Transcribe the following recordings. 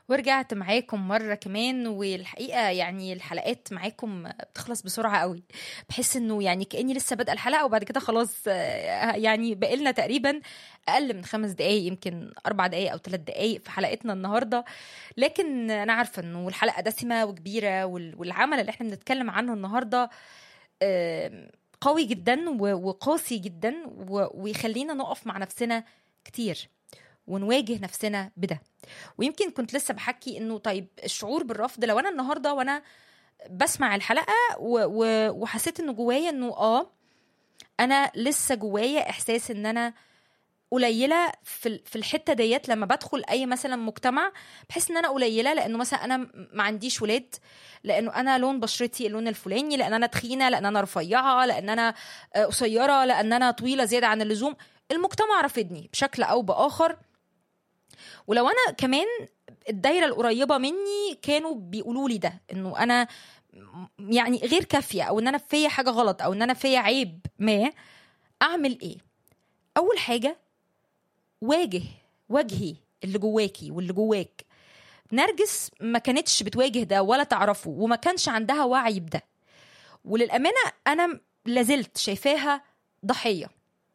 ورجعت معاكم مرة كمان والحقيقة يعني الحلقات معاكم بتخلص بسرعة قوي بحس انه يعني كأني لسه بادئة الحلقة وبعد كده خلاص آه، يعني بقالنا تقريبا أقل من خمس دقايق يمكن أربع دقايق أو ثلاث دقايق في حلقتنا النهاردة لكن أنا عارفة انه الحلقة دسمة وكبيرة وال- والعمل اللي احنا بنتكلم عنه النهاردة آم، قوي جدا و- وقاسي جدا و- ويخلينا نقف مع نفسنا كتير ونواجه نفسنا بده ويمكن كنت لسه بحكي انه طيب الشعور بالرفض لو انا النهارده وانا بسمع الحلقه و و وحسيت انه جوايا انه اه انا لسه جوايا احساس ان انا قليله في ال- في الحته ديت لما بدخل اي مثلا مجتمع بحس ان انا قليله لانه مثلا انا م- ما عنديش ولاد لانه انا لون بشرتي اللون الفلاني لان انا تخينه لان انا رفيعه لان انا آه، قصيره لان انا طويله زياده عن اللزوم المجتمع رافضني بشكل او باخر ولو انا كمان الدايره القريبه مني كانوا بيقولوا لي ده انه انا م- يعني غير كافيه او ان انا فيا حاجه غلط او ان انا فيا عيب ما اعمل ايه اول حاجه واجه واجهي اللي جواكي واللي جواك نرجس ما كانتش بتواجه ده ولا تعرفه وما كانش عندها وعي بده وللامانه انا لازلت شايفاها ضحيه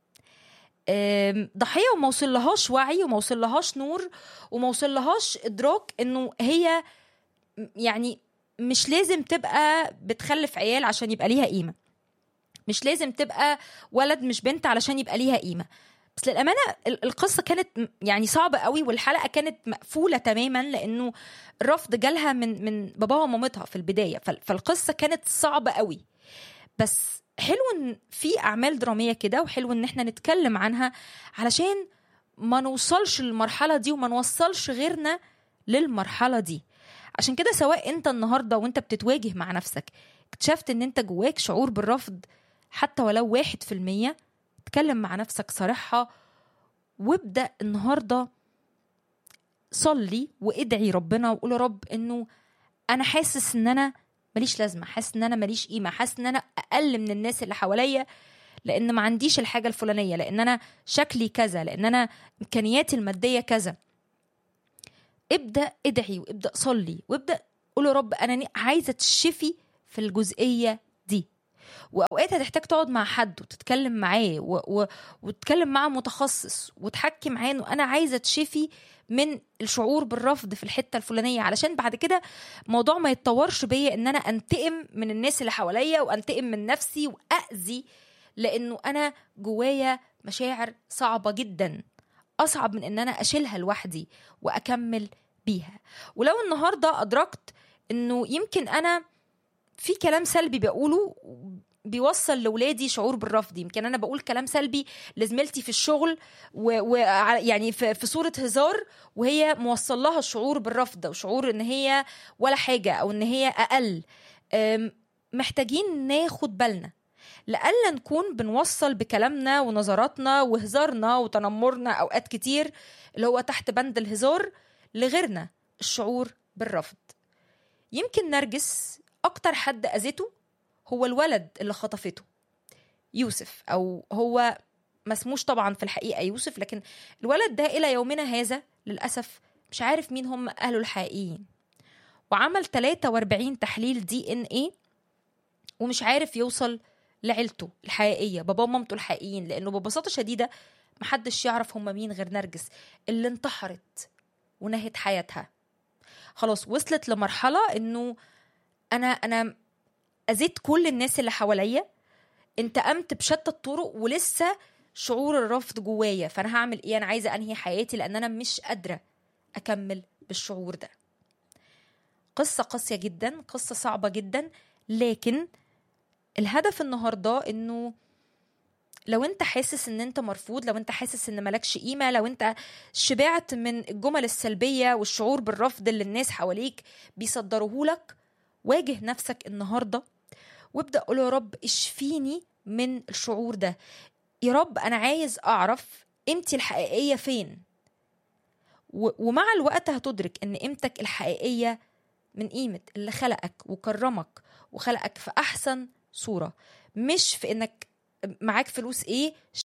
أم، ضحيه وما وصلهاش وعي وما وصلهاش نور وما وصلهاش ادراك انه هي م- يعني مش لازم تبقى بتخلف عيال عشان يبقى ليها قيمه مش لازم تبقى ولد مش بنت علشان يبقى ليها قيمه بس للامانه ال- القصه كانت م- يعني صعبه قوي والحلقه كانت مقفوله تماما لانه الرفض جالها من من باباها ومامتها في البدايه فال- فالقصه كانت صعبه قوي بس حلو ان في اعمال دراميه كده وحلو ان احنا نتكلم عنها علشان ما نوصلش للمرحله دي وما نوصلش غيرنا للمرحله دي عشان كده سواء انت النهارده وانت بتتواجه مع نفسك اكتشفت ان انت جواك شعور بالرفض حتى ولو واحد في المية اتكلم مع نفسك صراحة وابدأ النهاردة صلي وادعي ربنا وقول يا رب انه انا حاسس ان انا ماليش لازمة حاسس ان انا ماليش قيمة حاسس ان انا اقل من الناس اللي حواليا لان ما عنديش الحاجة الفلانية لان انا شكلي كذا لان انا امكانياتي المادية كذا ابدا ادعي وابدا صلي وابدا قول يا رب انا ن- عايزه تشفي في الجزئيه دي واوقات هتحتاج تقعد مع حد وتتكلم معاه و... و... وتتكلم مع متخصص وتحكي معاه انه انا عايزه تشفي من الشعور بالرفض في الحته الفلانيه علشان بعد كده الموضوع ما يتطورش بيا ان انا انتقم من الناس اللي حواليا وانتقم من نفسي واذي لانه انا جوايا مشاعر صعبه جدا اصعب من ان انا اشيلها لوحدي واكمل بيها ولو النهارده ادركت انه يمكن انا في كلام سلبي بقوله بيوصل لولادي شعور بالرفض يمكن انا بقول كلام سلبي لزميلتي في الشغل و... و... يعني في... في صوره هزار وهي موصل لها الشعور بالرفض وشعور ان هي ولا حاجه او ان هي اقل أم، محتاجين ناخد بالنا لألا نكون بنوصل بكلامنا ونظراتنا وهزارنا وتنمرنا أوقات كتير اللي هو تحت بند الهزار لغيرنا الشعور بالرفض يمكن نرجس أكتر حد أذته هو الولد اللي خطفته يوسف أو هو ما اسموش طبعا في الحقيقة يوسف لكن الولد ده إلى يومنا هذا للأسف مش عارف مين هم أهله الحقيقيين وعمل 43 تحليل دي ان ايه ومش عارف يوصل لعيلته الحقيقيه بابا ومامته الحقيقيين لانه ببساطه شديده محدش يعرف هم مين غير نرجس اللي انتحرت ونهت حياتها خلاص وصلت لمرحله انه انا انا اذيت كل الناس اللي حواليا انتقمت بشتى الطرق ولسه شعور الرفض جوايا فانا هعمل ايه انا عايزه انهي حياتي لان انا مش قادره اكمل بالشعور ده قصه قاسيه جدا قصه صعبه جدا لكن الهدف النهارده انه لو انت حاسس ان انت مرفوض لو انت حاسس ان مالكش قيمه لو انت شبعت من الجمل السلبيه والشعور بالرفض اللي الناس حواليك بيصدروه لك واجه نفسك النهارده وابدا قول يا رب اشفيني من الشعور ده يا رب انا عايز اعرف قيمتي الحقيقيه فين و- ومع الوقت هتدرك ان قيمتك الحقيقيه من قيمه اللي خلقك وكرمك وخلقك في احسن صوره مش في انك معاك فلوس ايه